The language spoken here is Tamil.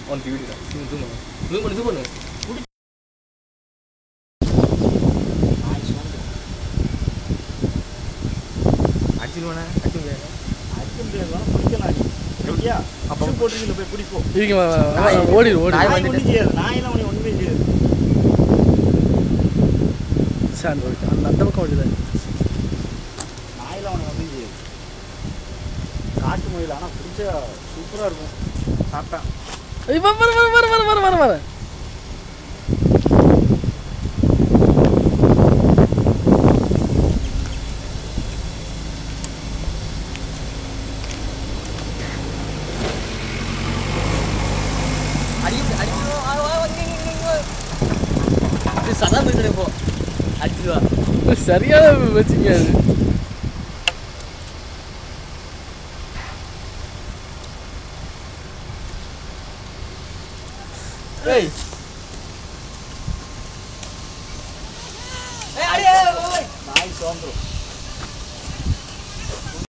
ஒன் ஃபிஃப்டி தான் ஜூம் ஜூம் ஜூம் பண்ணு ஜூம் பண்ணு அடிச்சிருவானே அடிச்சுங்க அப்போ போட்டு போய் பிடிப்போம் இருக்கு ஓடிடு ஓடிடு நாய் நாய் வந்துட்டு. ஒன்றும் செய்யாது நாயெல்லாம் உனக்கு ஒன்றுமே செய்யாது சரி அந்த ஓடிட்டு அந்த அந்த பக்கம் ஓடிடு நாயெல்லாம் உனக்கு ஒன்றும் செய்யாது காட்டு முயல் ஆனால் பிடிச்சா சூப்பராக இருக்கும் சாப்பிட்டா ஐய், வர வர வர வர வர வர வர அடி அடிச்சிருவோம் ஆ, வா, இங்க, இங்க, இங்க, இங்க. இது சதா போய் போ அடிச்சிருவா சரியான வச்சுங்க அது ஏய் ஏய் அடி ஏய், ஏய், ஏய். நாய் சோந்துரும்